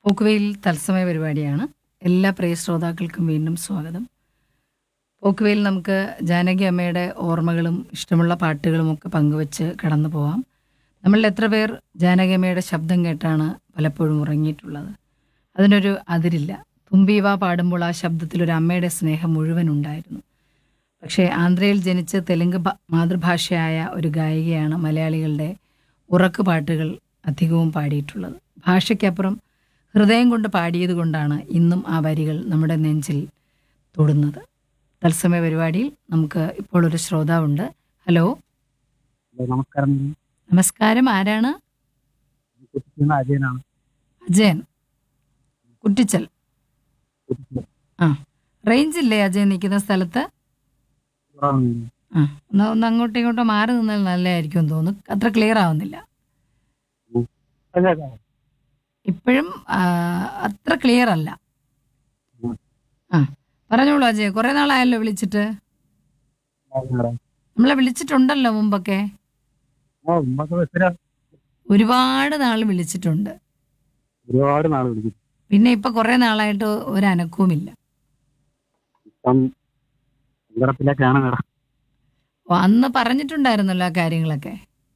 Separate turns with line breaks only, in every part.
പോക്കുവെയിൽ തത്സമയ പരിപാടിയാണ് എല്ലാ പ്രിയ ശ്രോതാക്കൾക്കും വീണ്ടും സ്വാഗതം പോക്കുവെയിൽ നമുക്ക് ജാനകി അമ്മയുടെ ഓർമ്മകളും ഇഷ്ടമുള്ള പാട്ടുകളും ഒക്കെ പങ്കുവച്ച് കടന്നു പോവാം നമ്മളിൽ എത്ര പേർ ജാനകി അമ്മയുടെ ശബ്ദം കേട്ടാണ് പലപ്പോഴും ഉറങ്ങിയിട്ടുള്ളത് അതിനൊരു അതിരില്ല തുമ്പീവ പാടുമ്പോൾ ആ ശബ്ദത്തിൽ ഒരു അമ്മയുടെ സ്നേഹം മുഴുവൻ ഉണ്ടായിരുന്നു പക്ഷേ ആന്ധ്രയിൽ ജനിച്ച് തെലുങ്ക് ഭ- മാതൃഭാഷയായ ഒരു ഗായികയാണ് മലയാളികളുടെ ഉറക്ക് പാട്ടുകൾ അധികവും പാടിയിട്ടുള്ളത് ഭാഷയ്ക്കപ്പുറം ഹൃദയം കൊണ്ട് പാടിയത് കൊണ്ടാണ് ഇന്നും ആ വരികൾ നമ്മുടെ നെഞ്ചിൽ തൊടുന്നത് തത്സമയ പരിപാടിയിൽ നമുക്ക് ഇപ്പോൾ ഒരു ശ്രോതാവുണ്ട് ഹലോ
ഹലോ, നമസ്കാരം
നമസ്കാരം ആരാണ്
കുട്ടിക്കുന്ന അജയനാണ്
അജയൻ കുട്ടിച്ചൽ
കുട്ടിക്കുന്ന
ആ റേഞ്ച് ഇല്ലേ അജയൻ നിൽക്കുന്ന സ്ഥലത്ത്
കുറവാണ്.
ആ ഒന്ന് ഒന്ന് അങ്ങോട്ടും ഇങ്ങോട്ടും മാറി നിന്നാൽ നല്ലതായിരിക്കും എന്ന് തോന്നുന്നു അത്ര ക്ലിയർ ആവുന്നില്ല
അതെ, അതെ.
ഇപ്പോഴും ആ, അത്ര ക്ലിയർ അല്ല
ഉം.
ആ പറഞ്ഞോളൂ അജയ് കുറെ നാളായല്ലോ വിളിച്ചിട്ട്
ആ,
നമ്മളെ വിളിച്ചിട്ടുണ്ടല്ലോ മുമ്പൊക്കെ
ആ, ഉമ്മക്ക് ബസ്സിലാ.
ഒരുപാട് നാൾ വിളിച്ചിട്ടുണ്ട്
ഒരുപാട് നാൾ വിളിക്കും
പിന്നെ ഇപ്പൊ കുറെ നാളായിട്ട് ഒരു അനക്കവുമില്ല
ഇപ്പം സങ്കടത്തിലേക്കാണ് മേഡം
ഓ, അന്ന് പറഞ്ഞിട്ടുണ്ടായിരുന്നല്ലോ ആ കാര്യങ്ങളൊക്കെ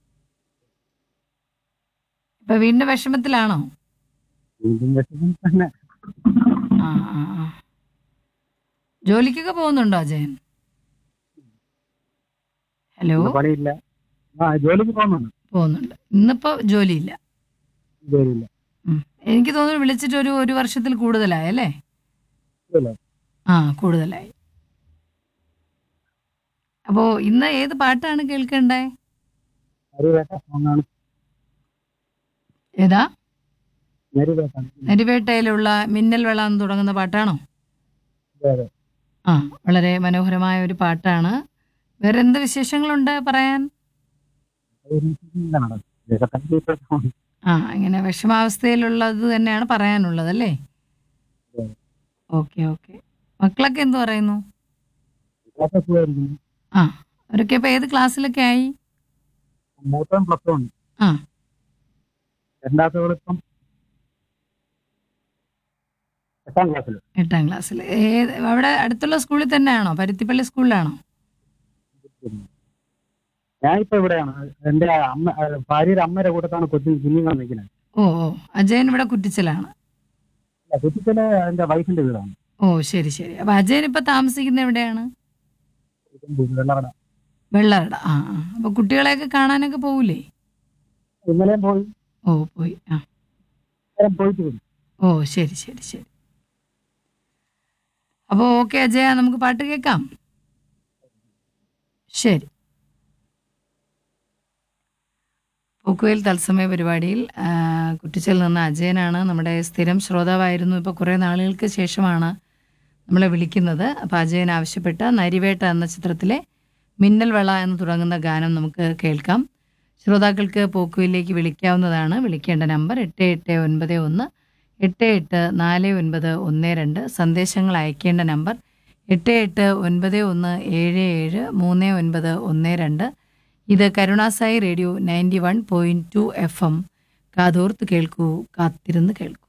ഇപ്പൊ വീണ്ടും വിഷമത്തിലാണോ
വീണ്ടും വിഷമം തന്നെ
ആ ആ ആ ജോലിക്കൊക്കെ പോകുന്നുണ്ടോ അജയൻ ഹലോ
ഇന്ന് പണിയില്ല ആ ജോലിക്ക് പോകുന്നുണ്ട്
പോകുന്നുണ്ട് ഇന്നിപ്പോ ജോലിയില്ല
ജോലിയില്ല
ഉം. എനിക്ക് തോന്നുന്നു വിളിച്ചിട്ട് ഒരു ഒരു വർഷത്തിൽ കൂടുതലായി അല്ലേ
ഇല്ല.
ആ കൂടുതലായി അപ്പോ ഇന്ന് ഏത് പാട്ടാണ് കേൾക്കണ്ടേ
നരിവേട്ട സോങ്ങാണ്
ഏതാ
നരിവേട്ട
നരിവേട്ടയിലുള്ള മിന്നൽ വെള്ള എന്ന് തുടങ്ങുന്ന പാട്ടാണോ
അതെ, അതെ.
ആ വളരെ മനോഹരമായ ഒരു പാട്ടാണ് വേറെ എന്ത് വിശേഷങ്ങളുണ്ട് പറയാൻ
അതൊരു ഇല്ല മേഡം ഇതൊക്കെ തന്നെ ഇപ്പോഴത്തെ സോങ്.
ആ ഇങ്ങനെ വിഷമാവസ്ഥയിലുള്ളത് തന്നെയാണ് പറയാനുള്ളത് അല്ലേ
അതെ.
ഓക്കെ ഓക്കെ മക്കളൊക്കെ എന്ത് പറയുന്നു
ഇതൊക്കെ സുഖമായിരിക്കുന്നു.
ആ അവരൊക്കെ ഇപ്പൊ ഏത് ക്ലാസ്സിലൊക്കെ ആയി
മൂത്തവൻ പ്ലസ് വൺ
ആ
രണ്ടാമത്തെ ഇപ്പം എട്ടാം ക്ലാസ്സിൽ
എട്ടാം ക്ലാസ്സിൽ ഏത് അവിടെ അടുത്തുള്ള സ്കൂളിൽ തന്നെയാണോ പരുത്തിപ്പള്ളി സ്കൂളിലാണോ
ഞാനിപ്പോ ഇവിടെയാണ് എന്റെ അമ്മ ആ, ഭാര്യയുടെ അമ്മയുടെ കൂട്ടത്താണ് കൊച്ചു കുഞ്ഞുങ്ങൾ നിൽക്കുന്നത്
ഓ ഓ അജയൻ ഇവിടെ കുറ്റിച്ചലാണ്
കുട്ടിക്കല് എന്റെ വൈഫിന്റെ വീടാണ്
ഓ ശരി ശരി അപ്പൊ അജയൻ ഇപ്പൊ താമസിക്കുന്ന എവിടെയാണ്
വെള്ളറട
വെള്ളറട ആ ആ അപ്പൊ കുട്ടികളെയൊക്കെ കാണാനൊക്കെ പോകൂലേ
ഇന്നലെയും പോയി
ഓ പോയി ആ
ഇന്നലെയും പോയിട്ട് വരും
ഓ ശരി ശരി ശരി അപ്പോൾ ഓക്കെ അജയ നമുക്ക് പാട്ട് കേൾക്കാം ശരി പോക്കുവേൽ തത്സമയ പരിപാടിയിൽ ആ, കുറ്റിച്ചൽ നിന്ന് അജയനാണ് നമ്മുടെ സ്ഥിരം ശ്രോതാവായിരുന്നു ഇപ്പോൾ കുറേ നാളുകൾക്ക് ശേഷമാണ് നമ്മളെ വിളിക്കുന്നത് അപ്പോൾ അജയൻ ആവശ്യപ്പെട്ട നരിവേട്ട എന്ന ചിത്രത്തിലെ മിന്നൽ വെള എന്ന് തുടങ്ങുന്ന ഗാനം നമുക്ക് കേൾക്കാം ശ്രോതാക്കൾക്ക് പോക്കുവിലേക്ക് വിളിക്കാവുന്നതാണ് വിളിക്കേണ്ട നമ്പർ എട്ട് എട്ട് ഒൻപത് ഒന്ന് എട്ട് എട്ട് നാല് ഒൻപത് ഒന്ന് രണ്ട് സന്ദേശങ്ങൾ അയക്കേണ്ട നമ്പർ എട്ട് എട്ട് ഒൻപത് ഒന്ന് ഏഴ് ഏഴ് മൂന്ന് ഒൻപത് ഒന്ന് രണ്ട് ഇത് Karunasai radio ninety one point two F M കാതോർത്ത് കേൾക്കൂ കാത്തിരുന്ന് കേൾക്കൂ